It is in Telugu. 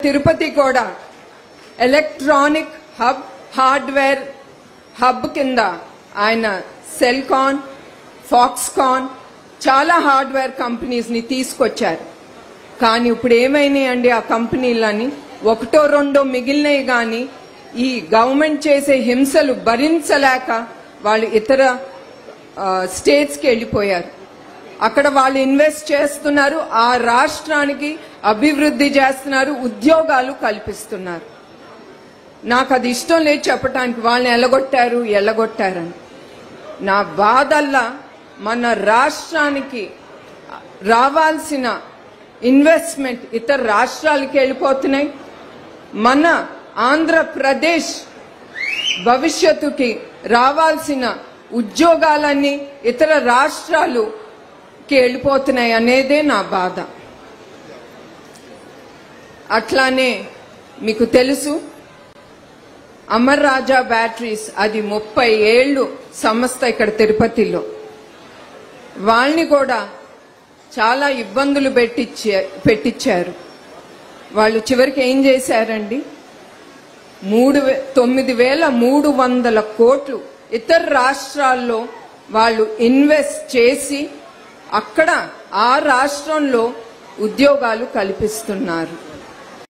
తిరుపతి కూడా ఎలక్ట్రానిక్ హబ్ హార్డ్వేర్ హబ్ కింద ఆయన సెల్కాన్ ఫాక్స్కాన్ చాలా హార్డ్వేర్ కంపెనీస్ ని తీసుకొచ్చారు కానీ ఇప్పుడు ఏమైనాయండి ఆ కంపెనీలని ఒకటో రెండో మిగిలినవి కానీ ఈ గవర్నమెంట్ చేసే హింసలు భరించలేక వాళ్ళు ఇతర స్టేట్స్కి వెళ్ళిపోయారు అక్కడ వాళ్ళు ఇన్వెస్ట్ చేస్తున్నారు ఆ రాష్ట్రానికి అభివృద్ధి చేస్తున్నారు ఉద్యోగాలు కల్పిస్తున్నారు నాకు అది ఇష్టం లేదు చెప్పడానికి వాళ్ళని ఎల్లగొట్టారు ఎల్లగొట్టారని నా బాధల్లా మన రాష్ట్రానికి రావాల్సిన ఇన్వెస్ట్మెంట్ ఇతర రాష్ట్రాలకి వెళ్ళిపోతున్నాయి మన ఆంధ్రప్రదేశ్ భవిష్యత్తుకి రావాల్సిన ఉద్యోగాలన్నీ ఇతర రాష్ట్రాలుకి వెళ్ళిపోతున్నాయి అనేదే నా బాధ అట్లానే మీకు తెలుసు అమర్ రాజా బ్యాటరీస్ అది ముప్పై ఏళ్ళు సంస్థ ఇక్కడ తిరుపతిలో వాళ్ళని కూడా చాలా ఇబ్బందులు పెట్టించే పెట్టించారు వాళ్ళు చివరికి ఏం చేశారండి మూడు వే- తొమ్మిది వేల మూడు వందల కోట్లు ఇతర రాష్ట్రాల్లో వాళ్ళు ఇన్వెస్ట్ చేసి అక్కడ ఆ రాష్ట్రంలో ఉద్యోగాలు కల్పిస్తున్నారు